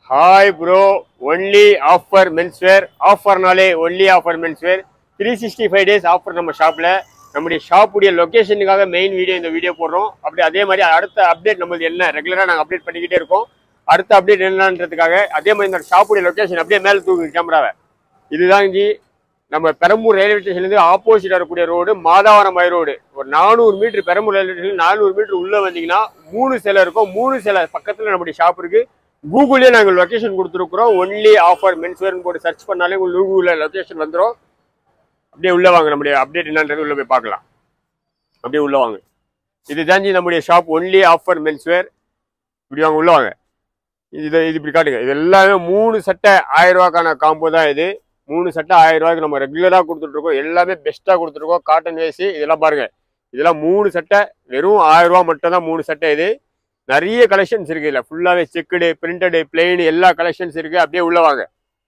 hi bro only offer menswear ஆஃபர்னாலே only offer menswear three sixty five days offer நம்ம ஷாப்பில் நம்முடைய ஷாப்புடைய லொக்கேஷனுக்காக மெயின் வீடியோ இந்த வீடியோ போடுறோம் அப்படி அதே மாதிரி அடுத்த அப்டேட் நம்மளுக்கு என்ன ரெகுலராக நாங்கள் அப்டேட் பண்ணிக்கிட்டே இருக்கோம் அடுத்த அப்டேட் என்னன்றதுக்காக அதே மாதிரி இந்த ஷாப்புடைய லொக்கேஷன் அப்படியே மேலே தூக்கு கேமராவை இதுதான் இங்கே நம்ம பெரம்பூர் ரயில்வே ஸ்டேஷன்லேருந்து ஆப்போசிட் வரக்கூடிய ரோடு மாதாவரம் மலை ரோடு ஒரு நானூறு மீட்டர் பெரம்பூர் ரயில்வே ஸ்டேஷன் நானூறு மீட்டர் உள்ளே வந்தீங்கன்னா மூணு சிலை இருக்கும் மூணு சிலை பக்கத்தில் நம்முடைய ஷாப் இருக்கு கூகுளே நாங்கள் லொகேஷன் கொடுத்துருக்குறோம் ஒன்லி ஆஃபர் மென்ஸ்வேர்னு போட்டு சர்ச் பண்ணாலே உங்களுக்கு கூகுளில் லொகேஷன் வந்துடும் அப்படியே உள்ள வாங்க நம்முடைய அப்டேட் என்னன்றது உள்ள போய் பார்க்கலாம் அப்படியே உள்ள வாங்க இது தாஞ்சி நம்முடைய ஷாப் ஒன்லி ஆஃபர் மென்ஸ்வேர் இப்படி வாங்க உள்ள வாங்க இது இது இப்படி காட்டுங்க இது எல்லாமே மூணு சட்டை ஆயிரம் ரூபாய்க்கான காம்போ தான் இது மூணு சட்டை ஆயிரம் ரூபாய்க்கு நம்ம ரெகுலராக கொடுத்துட்ருக்கோம் எல்லாமே பெஸ்ட்டாக கொடுத்துருக்கோம் காட்டன் வேசி இதெல்லாம் பாருங்க இதெல்லாம் மூணு சட்டை வெறும் ஆயிரம் ரூபா மட்டும் தான் மூணு சட்டை இது நிறைய கலெக்ஷன்ஸ் இருக்கு இல்லை ஃபுல்லாகவே செக்குடு பிரிண்டடு பிளெயின் எல்லா கலெக்ஷன்ஸ் இருக்கு அப்படியே உள்ள வாங்க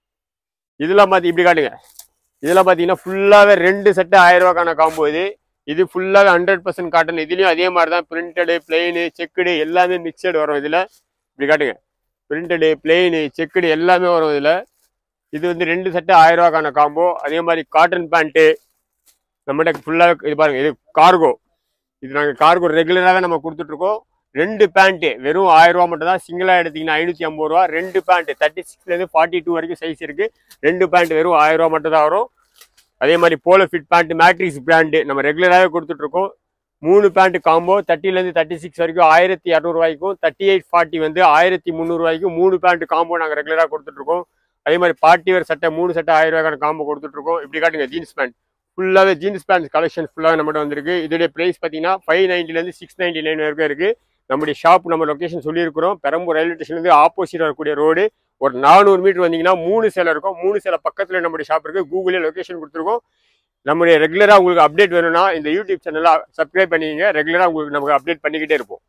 இதெல்லாம் பார்த்து இப்படி காட்டுங்க இதெல்லாம் பார்த்தீங்கன்னா ஃபுல்லாகவே ரெண்டு சட்டை ஆயிரம் ரூபாய்க்கான காம்போ இது இது ஃபுல்லாகவே ஹண்ட்ரட் பர்சன்ட் காட்டன் இதுலேயும் அதே மாதிரி தான் பிரிண்டடு பிளெயின் செக்குடு எல்லாமே மிக்சடு வரும் இதில் இப்படி காட்டுங்க பிரிண்டடு பிளெயின் செக்குடு எல்லாமே வரும் இதில் இது வந்து ரெண்டு சட்டை ஆயிரம் ரூபாய்க்கான காம்போ அதே மாதிரி காட்டன் பேண்ட்டு நம்மகிட்ட ஃபுல்லாக இது பாருங்க இது கார்கோ இது நாங்கள் கார்கோ ரெகுலராகவே நம்ம கொடுத்துட்ருக்கோம் ரெண்டு பேண்ட்டு வெறும் ஆயிரம் ரூபா மட்டும் தான் சிங்கிளாக எடுத்தீங்கன்னா ஐநூற்றி ஐம்பது ரூபா ரெண்டு பேண்ட் தேர்ட்டி சிக்ஸ்லேருந்து ஃபார்ட்டி டூ வரைக்கும் சைஸ் இருக்குது ரெண்டு பேண்ட் வெறும் ஆயிரம் ரூபா மட்டும் தான் வரும் அதே மாதிரி polo fit pant matrix brand நம்ம ரெகுலராகவே கொடுத்துட்ருக்கோம் மூணு பேண்ட் காம்போ தேர்ட்டிலேருந்து தேர்ட்டி சிக்ஸ் வரைக்கும் ஆயிரத்தி இரநூறுவாய்க்கும் தேர்ட்டி எயிட் ஃபார்ட்டி வந்து ஆயிரத்தி முந்நூறுவாய்க்கும் மூணு பேண்ட் காம்போ நாங்கள் ரெகுலராக கொடுத்துட்ருக்கோம் அதே மாதிரி பார்ட்டி வேர் சட்டை மூணு சட்டை ஆயிரம் ரூபாய்க்கான காம்போ கொடுத்துட்ருக்கோம் இப்படி காட்டுங்க ஜீன்ஸ் பேண்ட் ஃபுல்லாகவே ஜீன்ஸ் பேண்ட் கலெக்ஷன் ஃபுல்லாக நம்மகிட்ட வந்திருக்கு இதோடைய ப்ரைஸ் பார்த்தீங்கன்னா ஃபைவ் நைன்ட்டிலேருந்து சிக்ஸ் நைன்ட்டி நைன் வரைக்கும் இருக்குது நம்முடைய ஷாப் நம்ம லொக்கேஷன் சொல்லியிருக்கிறோம் பெரம்பூர் ரயில்வே ஸ்டேஷன்லேருந்து ஆப்போசிட் வரக்கூடிய ரோடு ஒரு நானூறு மீட்டர் வந்தீங்கன்னா மூணு சேலை இருக்கும் மூணு சேலை பக்கத்தில் நம்முடைய ஷாப் இருக்குது கூகுளே லொக்கேஷன் கொடுத்துருக்கோம் நம்முடைய ரெகுலராக உங்களுக்கு அப்டேட் வேணும்னா இந்த யூடியூப் சேனலை சப்ஸ்கிரைப் பண்ணிக்கங்க ரெகுலராக உங்களுக்கு நமக்கு அப்டேட் பண்ணிக்கிட்டே இருப்போம்